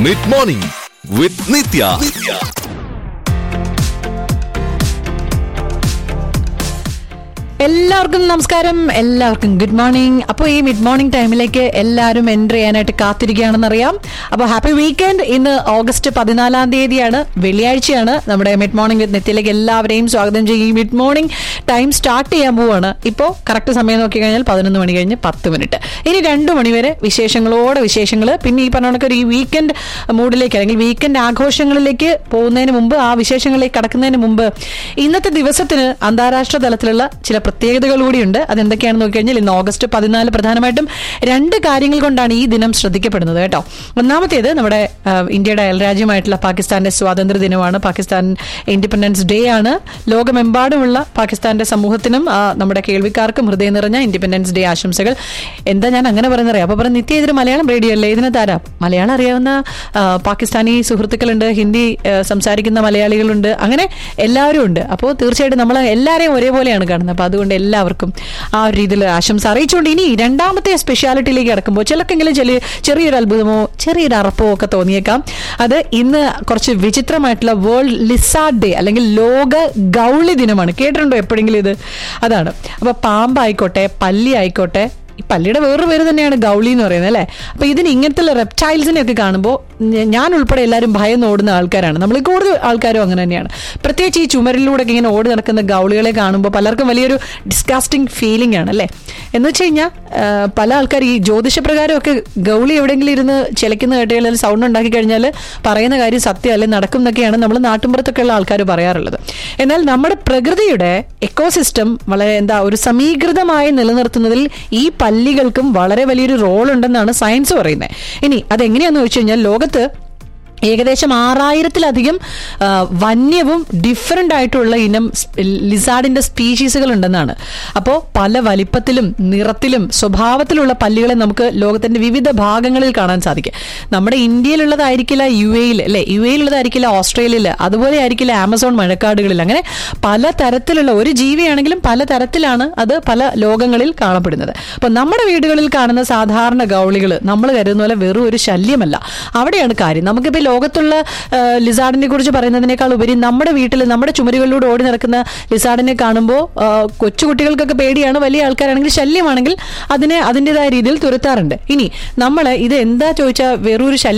mid morning വിത്ത് നിത്യ എല്ലാവർക്കും നമസ്കാരം എല്ലാവർക്കും ഗുഡ് മോർണിംഗ് അപ്പോൾ ഈ മിഡ് മോർണിംഗ് ടൈമിലേക്ക് എല്ലാവരും എൻ്റർ ചെയ്യാനായിട്ട് കാത്തിരിക്കുകയാണെന്നറിയാം അപ്പോൾ ഹാപ്പി വീക്കെൻഡ് ഇന്ന് ഓഗസ്റ്റ് പതിനാലാം തീയതിയാണ് വെള്ളിയാഴ്ചയാണ് നമ്മുടെ മിഡ് മോർണിംഗ് വിത്ത് നെറ്റിലേക്ക് എല്ലാവരെയും സ്വാഗതം ചെയ്യും ഈ മിഡ് മോർണിംഗ് ടൈം സ്റ്റാർട്ട് ചെയ്യാൻ പോവാണ് ഇപ്പോൾ കറക്റ്റ് സമയം നോക്കി കഴിഞ്ഞാൽ പതിനൊന്ന് മണി കഴിഞ്ഞ് പത്ത് മിനിറ്റ് ഇനി രണ്ട് മണിവരെ വിശേഷങ്ങളോടെ വിശേഷങ്ങൾ പിന്നെ ഈ പറഞ്ഞ കണക്ക് ഒരു ഈ വീക്കെൻഡ് മൂഡിലേക്ക് അല്ലെങ്കിൽ വീക്കെൻഡ് ആഘോഷങ്ങളിലേക്ക് പോകുന്നതിന് മുമ്പ് ആ വിശേഷങ്ങളിലേക്ക് കടക്കുന്നതിന് മുമ്പ് ഇന്നത്തെ ദിവസത്തിന് അന്താരാഷ്ട്ര തലത്തിലുള്ള ചില പ്രത്യേകതകൾ കൂടിയുണ്ട് അതെന്തൊക്കെയാണെന്ന് നോക്കിക്കഴിഞ്ഞാൽ ഇന്ന് ഓഗസ്റ്റ് പതിനാല് പ്രധാനമായിട്ടും രണ്ട് കാര്യങ്ങൾ കൊണ്ടാണ് ഈ ദിനം ശ്രദ്ധിക്കപ്പെടുന്നത് കേട്ടോ ഒന്നാമത്തേത് നമ്മുടെ ആ, ഇന്ത്യയുടെ അയൽരാജ്യമായിട്ടുള്ള പാകിസ്ഥാന്റെ സ്വാതന്ത്ര്യ ദിനമാണ് പാകിസ്ഥാൻ ഇൻഡിപെൻഡൻസ് ഡേ ആണ് ലോകമെമ്പാടുമുള്ള പാകിസ്ഥാന്റെ സമൂഹത്തിനും ആ, നമ്മുടെ കേൾവിക്കാർക്കും ഹൃദയം നിറഞ്ഞ ഇൻഡിപെൻഡൻസ് ഡേ ആശംസകൾ എന്താ ഞാൻ അങ്ങനെ പറയുന്നറിയാം അപ്പൊ പറഞ്ഞ നിത്യ ഇതൊരു മലയാളം റേഡിയോ അല്ലേ ഇതിന് താരാ മലയാളം അറിയാവുന്ന ആ, പാകിസ്ഥാനി സുഹൃത്തുക്കളുണ്ട് ഹിന്ദി ആ, സംസാരിക്കുന്ന മലയാളികളുണ്ട് അങ്ങനെ എല്ലാവരും ഉണ്ട് അപ്പോൾ തീർച്ചയായിട്ടും നമ്മൾ എല്ലാവരെയും ഒരേപോലെയാണ് കാണുന്നത് അപ്പോൾ അതുകൊണ്ട് എല്ലാവർക്കും ആ ഒരു രീതിയിൽ ആശംസ അറിയിച്ചുകൊണ്ട് ഇനി രണ്ടാമത്തെ സ്പെഷ്യാലിറ്റിയിലേക്ക് കിടക്കുമ്പോൾ ചിലക്കെങ്കിലും ചെറിയ ചെറിയൊരു അത്ഭുതമോ ചെറിയൊരു അറപ്പോ ഒക്കെ തോന്നിയേക്കാം അത് ഇന്ന് കുറച്ച് വിചിത്രമായിട്ടുള്ള വേൾഡ് ലിസാർഡ് ഡേ അല്ലെങ്കിൽ ലോക ഗൗളി ദിനമാണ് കേട്ടിട്ടുണ്ടോ എപ്പോഴെങ്കിലും ഇത് അതാണ് അപ്പൊ പാമ്പായിക്കോട്ടെ പല്ലി ആയിക്കോട്ടെ ഈ പല്ലിയുടെ വേറൊരു പേര് തന്നെയാണ് ഗൗളി എന്ന് പറയുന്നത് അല്ലേ അപ്പൊ ഇതിന് ഇങ്ങനത്തെ റെപ്റ്റൈൽസിനെ ഒക്കെ കാണുമ്പോൾ ഞ- ഞാൻ ഉൾപ്പെടെ എല്ലാവരും ഭയന്ന് ഓടുന്ന ആൾക്കാരാണ് നമ്മൾ കൂടുതൽ ആൾക്കാരും അങ്ങനെ തന്നെയാണ് പ്രത്യേകിച്ച് ഈ ചുമരിലൂടെ ഒക്കെ ഇങ്ങനെ ഓടി നടക്കുന്ന ഗൗളികളെ കാണുമ്പോൾ പലർക്കും വലിയൊരു ഡിസ്കാസ്റ്റിംഗ് ഫീലിംഗ് ആണ് അല്ലേ എന്ന് വെച്ച് കഴിഞ്ഞാൽ പല ആൾക്കാർ ഈ ജ്യോതിഷപ്രകാരമൊക്കെ ഗൗളി എവിടെയെങ്കിലും ഇരുന്ന് ചിലക്കുന്ന കേട്ട് കഴിഞ്ഞാൽ സൗണ്ട് ഉണ്ടാക്കി കഴിഞ്ഞാൽ പറയുന്ന കാര്യം സത്യം അല്ലെ നടക്കും എന്നൊക്കെയാണ് നമ്മൾ നാട്ടിൻപുറത്തൊക്കെ ഉള്ള ആൾക്കാർ പറയാറുള്ളത് എന്നാൽ നമ്മുടെ പ്രകൃതിയുടെ എക്കോസിസ്റ്റം വളരെ എന്താ ഒരു സമീകൃതമായി നിലനിർത്തുന്നതിൽ ഈ പല്ലികൾക്കും വളരെ വലിയൊരു റോൾ ഉണ്ടെന്നാണ് സയൻസ് പറയുന്നത് ഇനി അതെങ്ങനെയാന്ന് വെച്ച് കഴിഞ്ഞാൽ ലോകത്ത് ഏകദേശം ആറായിരത്തിലധികം ആ, വന്യവും ഡിഫറെൻ്റ് ആയിട്ടുള്ള ഇനം സ്- ലിസാർഡിന്റെ സ്പീഷീസുകൾ ഉണ്ടെന്നാണ് അപ്പോൾ പല വലിപ്പത്തിലും നിറത്തിലും സ്വഭാവത്തിലുള്ള പല്ലികളെ നമുക്ക് ലോകത്തിന്റെ വിവിധ ഭാഗങ്ങളിൽ കാണാൻ സാധിക്കും നമ്മുടെ ഇന്ത്യയിലുള്ളതായിരിക്കില്ല യു എയിൽ അല്ലെ യു എയിലുള്ളതായിരിക്കില്ല ഓസ്ട്രേലിയയിൽ അതുപോലെ ആയിരിക്കില്ല ആമസോൺ മഴക്കാടുകളിൽ അങ്ങനെ പല തരത്തിലുള്ള ഒരു ജീവിയാണെങ്കിലും പല തരത്തിലാണ് അത് പല ലോകങ്ങളിൽ കാണപ്പെടുന്നത് അപ്പൊ നമ്മുടെ വീടുകളിൽ കാണുന്ന സാധാരണ ഗൗളികൾ നമ്മൾ കരുതുന്ന പോലെ വെറും ഒരു ശല്യമല്ല അവിടെയാണ് കാര്യം നമുക്കിപ്പോൾ ലോകത്തുള്ള ആ, ലിസാർഡിനെ കുറിച്ച് പറയുന്നതിനേക്കാൾ ഉപരി നമ്മുടെ വീട്ടിൽ നമ്മുടെ ചുമരുകളിലൂടെ ഓടി നടക്കുന്ന ലിസാർഡിനെ കാണുമ്പോൾ ആ, കൊച്ചുകുട്ടികൾക്കൊക്കെ പേടിയാണ് വലിയ ആൾക്കാരാണെങ്കിൽ ശല്യമാണെങ്കിൽ അതിനെ അതിൻ്റെതായ രീതിയിൽ തുരത്താറുണ്ട് ഇനി നമ്മൾ ഇത് എന്താ ചോദിച്ചാൽ വെറൊരു ശല്യം